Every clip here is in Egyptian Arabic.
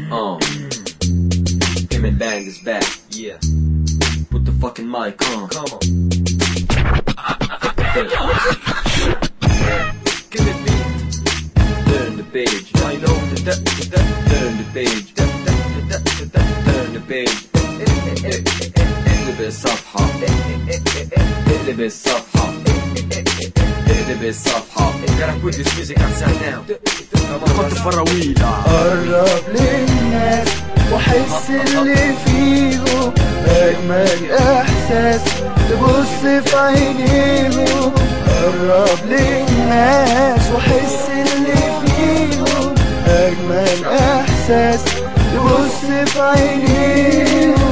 Uh. Him and Bang is back. Yeah. Put the fucking mic on. Come on. Give it me. Turn the page. I know. Turn the page. Turn the page. اقلب الصفحة اقلب الصفحة اقلب الصفحة Gotta put this music upside down خط فراويلة قرب للناس وحس اللي فيهم أجمل إحساس تبص في عينيهم قرب للناس وحس اللي فيهم أجمل إحساس تبص في عينيهم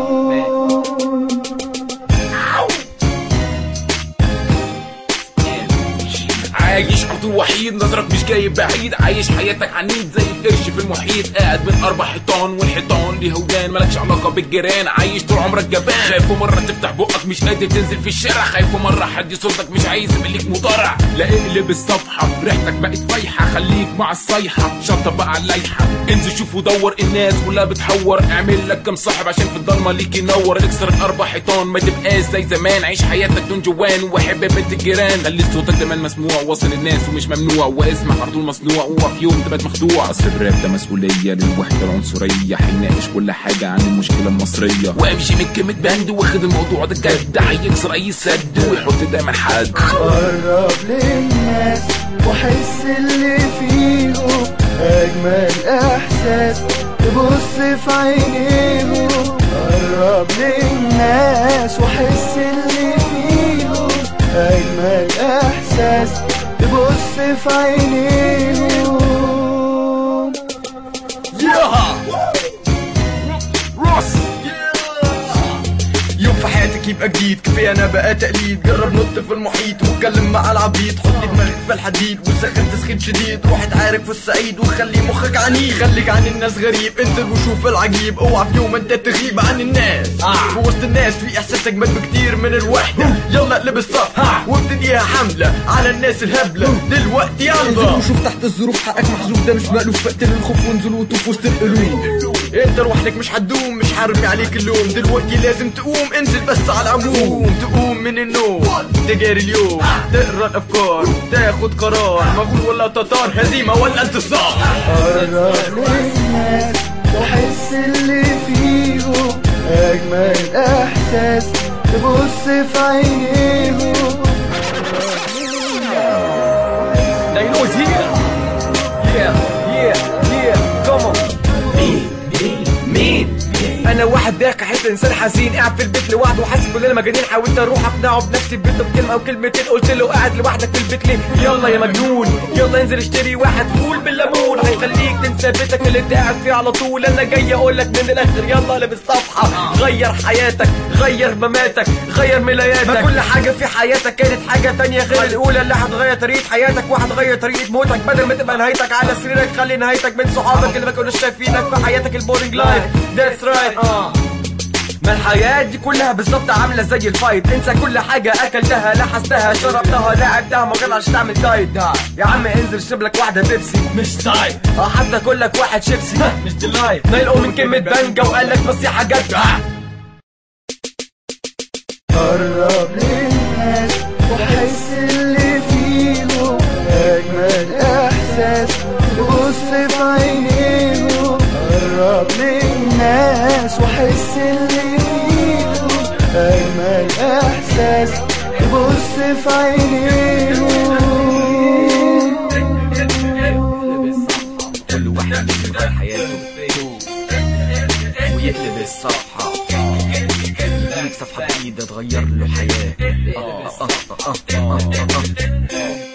عايش على طول وحيد نظرك مش جايب بعيد عايش حياتك عنيد زي القرش في المحيط قاعد بين اربع حيطان والحيطان ليه ودان مالكش علاقه بالجيران عايش طول عمرك جبان خايف مره تفتح بقك مش قادر تنزل في الشارع خايف مره حد يصدك مش عايز يبقى ليك مضارع لا اقلب الصفحه ريحتك بقت فايحه خليك مع الصيحه شطب بقى على الليحه انزل شوف ودور الناس كلها بتحور اعمل لك كام صاحب عشان في الضلمه ليك ينور اكسر الاربع حيطان ما تبقاش زي زمان عيش حياتك دون جوان وحب بنت الجيران خلي صوتك دايما مسموع وصل الناس ومش ممنوع واسمك على طول مصنوع وفي يوم تبقى مخدوع اصل الراب ده مسؤوليه للوحده العنصريه هيناقش كل حاجه عن المشكله المصريه وامشي من كلمه باند واخد الموضوع ده جد هيكسر اي سد ويحط دايما حد قرب للناس وحس اللي فيهم أجمل إحساس تبص في عينيهم قرب للناس وحس اللي فيهم أجمل إحساس تبص في عينيهم روس يوم في حياتك يبقى جديد كفايه انا بقى تقليد جرب نط في المحيط واتكلم مع العبيط حط دماغك في الحديد وسخن تسخين شديد روح اتعارك في الصعيد وخلي مخك عنيد خليك عن الناس غريب انزل وشوف العجيب اوعى في يوم انت تغيب عن الناس في وسط الناس في احساس اجمل بكتير من الوحده يلا اقلب الصفحه وابتديها حمله على الناس الهبله دلوقتي يلا وشوف تحت الظروف حقك محذوف ده مش مألوف فقتل الخوف وانزل وطوف وسط القلوب انت لوحدك مش هتدوم مش هرمي عليك اللوم دلوقتي لازم تقوم انزل بس على العموم تقوم من النوم تجاري اليوم تقرا الافكار تاخد قرار مغول ولا تتار هزيمه ولا انتصار قرب للناس وحس اللي فيهم أجمل إحساس تبص في عينيهم Dino's here yeah yeah yeah come on مين مين مين انا واحد ضايق حته انسان حزين قاعد في البيت لوحده وحاسس كلنا مجانين حاولت اروح اقنعه بنفسي ببيته بكلمه او كلمتين قلت له قاعد لوحدك في البيت ليه يلا يا مجنون يلا انزل اشتري واحد فول بالليمون هيخليك تنسى بيتك اللي انت قاعد فيه على طول انا جاي اقول لك من الاخر يلا اقلب الصفحه غير حياتك غير مماتك غير ملاياتك ما كل حاجه في حياتك كانت حاجه تانية غير الاولى اللي هتغير طريقه حياتك وهتغير طريقه موتك بدل ما تبقى نهايتك على سريرك خلي نهايتك من صحابك اللي ما كانوش شايفينك في حياتك البورنج لايف ذاتس رايت اه ما الحياة دي كلها بالظبط عاملة زي الفايت انسى كل حاجة اكلتها لحستها شربتها لعبتها ما غير عشان تعمل دايت يا عم انزل اشرب لك واحدة بيبسي مش دايت اه حتى كل لك واحد شيبسي مش ديلايت نايل من كلمة بانجا وقال لك نصيحة جد قرب للناس وحس اللي فيهم أجمل إحساس تبص في عينيهم قرب للناس وحس اللي فيهم أجمل إحساس تبص في عينيهم كل واحد يشوف حياته ويقلب الصفحة يجيب صفحة جديدة تغير له حياة آه آه آه آه آه آه.